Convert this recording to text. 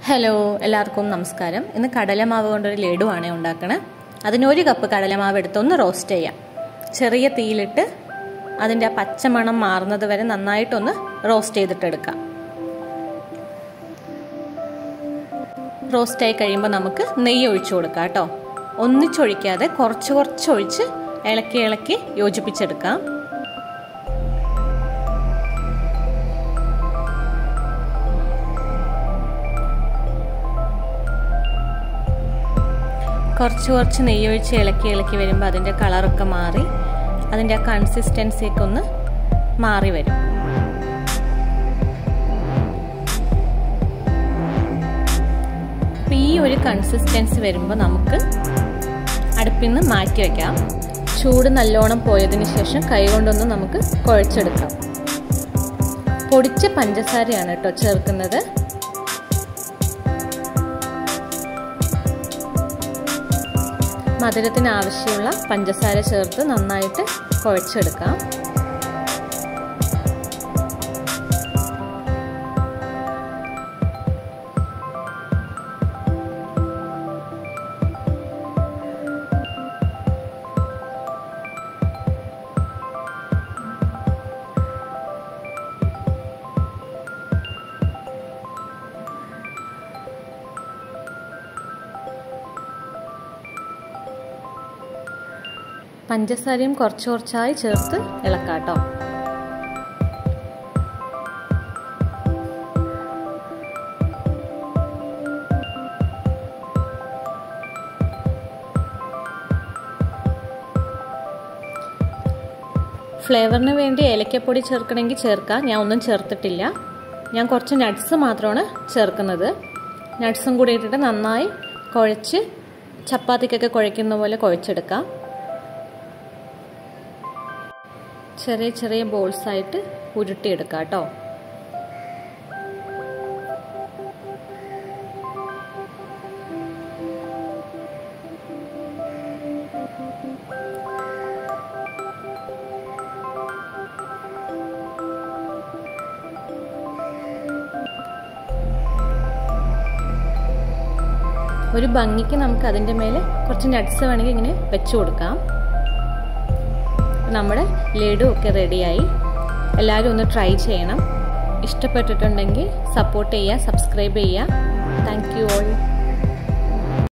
hello എല്ലാവർക്കും നമസ്കാരം ഇന്ന് കടലമാവ് കൊണ്ടൊരു ലഡുവാണ് ഉണ്ടാക്കണേ അതിന് ഒരു കപ്പ് കടലമാവ് എടുത്തൊന്ന് റോസ്റ്റ് ചെയ്യാം ചെറിയ തീയിലിട്ട് അതിൻ്റെ ആ പച്ചമണം മാറുന്നത് വരെ നന്നായിട്ടൊന്ന് റോസ്റ്റ് ചെയ്തിട്ടെടുക്കാം റോസ്റ്റായി കഴിയുമ്പോൾ നമുക്ക് നെയ്യ് ഒഴിച്ചു കൊടുക്കാം കേട്ടോ ഒന്നിച്ചൊഴിക്കാതെ കുറച്ച് കുറച്ച് ഒഴിച്ച് ഇളക്കി ഇളക്കി യോജിപ്പിച്ചെടുക്കാം കുറച്ച് കുറച്ച് നെയ്യൊഴിച്ച് ഇളക്കി ഇളക്കി വരുമ്പോൾ അതിൻ്റെ കളറൊക്കെ മാറി അതിൻ്റെ ആ കൺസിസ്റ്റൻസിയൊക്കെ ഒന്ന് മാറി വരും അപ്പം ഈ ഒരു കൺസിസ്റ്റൻസി വരുമ്പോൾ നമുക്ക് അടുപ്പിൽ നിന്ന് മാറ്റി വയ്ക്കാം ചൂട് നല്ലോണം പോയതിന് ശേഷം കൈകൊണ്ടൊന്ന് നമുക്ക് കുഴച്ചെടുക്കാം പൊടിച്ച പഞ്ചസാരയാണ് കേട്ടോ ചേർക്കുന്നത് മധുരത്തിന് ആവശ്യമുള്ള പഞ്ചസാര ചേർത്ത് നന്നായിട്ട് കുഴച്ചെടുക്കാം പഞ്ചസാരയും കുറച്ച് കുറച്ചായി ചേർത്ത് ഇളക്കാട്ടോ ഫ്ലേവറിന് വേണ്ടി ഏലക്കപ്പൊടി ചേർക്കണമെങ്കിൽ ചേർക്കാം ഞാൻ ഒന്നും ചേർത്തിട്ടില്ല ഞാൻ കുറച്ച് നട്ട്സ് മാത്രമാണ് ചേർക്കുന്നത് നട്ട്സും കൂടി ഇട്ടിട്ട് നന്നായി കുഴച്ച് ചപ്പാത്തിക്കൊക്കെ കുഴയ്ക്കുന്ന പോലെ കുഴച്ചെടുക്കാം ചെറിയ ചെറിയ ബോൾസ് ആയിട്ട് ഉരുട്ടിയെടുക്കാം കേട്ടോ ഒരു ഭംഗിക്ക് നമുക്ക് അതിൻ്റെ മേലെ കുറച്ച് നട്ട്സ് വേണമെങ്കിൽ ഇങ്ങനെ വെച്ചു കൊടുക്കാം നമ്മുടെ ലഡു ഒക്കെ റെഡിയായി എല്ലാവരും ഒന്ന് ട്രൈ ചെയ്യണം ഇഷ്ടപ്പെട്ടിട്ടുണ്ടെങ്കിൽ സപ്പോർട്ട് ചെയ്യുക സബ്സ്ക്രൈബ് ചെയ്യുക താങ്ക് യു ഓൾ